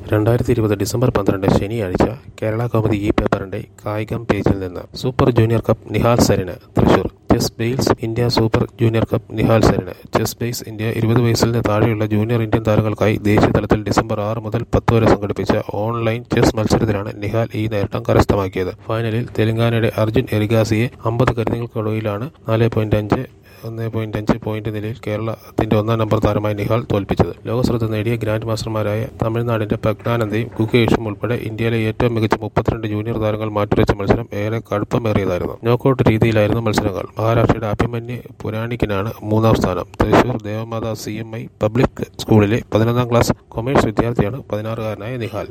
രണ്ടായിരത്തി ഇരുപത് ഡിസംബർ പന്ത്രണ്ട് ശനിയാഴ്ച കേരള കൗമുദി ഈ പേപ്പറിന്റെ കായികം പേജിൽ നിന്ന് സൂപ്പർ ജൂനിയർ കപ്പ് നിഹാൽ സരിന് Thrissur ChessBase India super junior cup Nihal സരിന് ചെസ് ബെയ്സ് ഇന്ത്യ ഇരുപത് വയസ്സിന് താഴെയുള്ള ജൂനിയർ ഇന്ത്യൻ താരങ്ങൾക്കായി ദേശീയ തലത്തിൽ ഡിസംബർ ആറ് മുതൽ പത്ത് വരെ സംഘടിപ്പിച്ച ഓൺലൈൻ ചെസ് മത്സരത്തിലാണ് നിഹാൽ ഈ നേട്ടം കരസ്ഥമാക്കിയത് ഫൈനലിൽ തെലങ്കാനയുടെ അർജുൻ എറിഗാസിയെ അമ്പത് കരുതങ്ങൾക്കൊടുവിലാണ് നാല് പോയിന്റ് അഞ്ച് ഒന്ന് പോയിന്റ് അഞ്ച് പോയിന്റ് നിലയിൽ കേരളത്തിന്റെ ഒന്നാം നമ്പർ താരമായ നിഹാൽ തോൽപ്പിച്ചത് ലോകശ്രദ്ധ നേടിയ ഗ്രാൻഡ് മാസ്റ്റർമാരായ തമിഴ്നാടിന്റെ പ്രജ്ഞാനന്ദയും ഗുകേഷും ഉൾപ്പെടെ ഇന്ത്യയിലെ ഏറ്റവും മികച്ച മുപ്പത്തിരണ്ട് ജൂനിയർ താരങ്ങൾ മാറ്റുരച്ച മത്സരം ഏറെ കടുപ്പമേറിയതായിരുന്നു നോക്കൌട്ട് രീതിയിലായിരുന്നു മത്സരങ്ങൾ മഹാരാഷ്ട്രയുടെ അഭിമന്യു പുരാണിക്കിനാണ് മൂന്നാം സ്ഥാനം Thrissur Devamatha C M I public സ്കൂളിലെ പതിനൊന്നാം ക്ലാസ് കൊമേഴ്സ് വിദ്യാർത്ഥിയാണ് പതിനാറുകാരനായ നിഹാൽ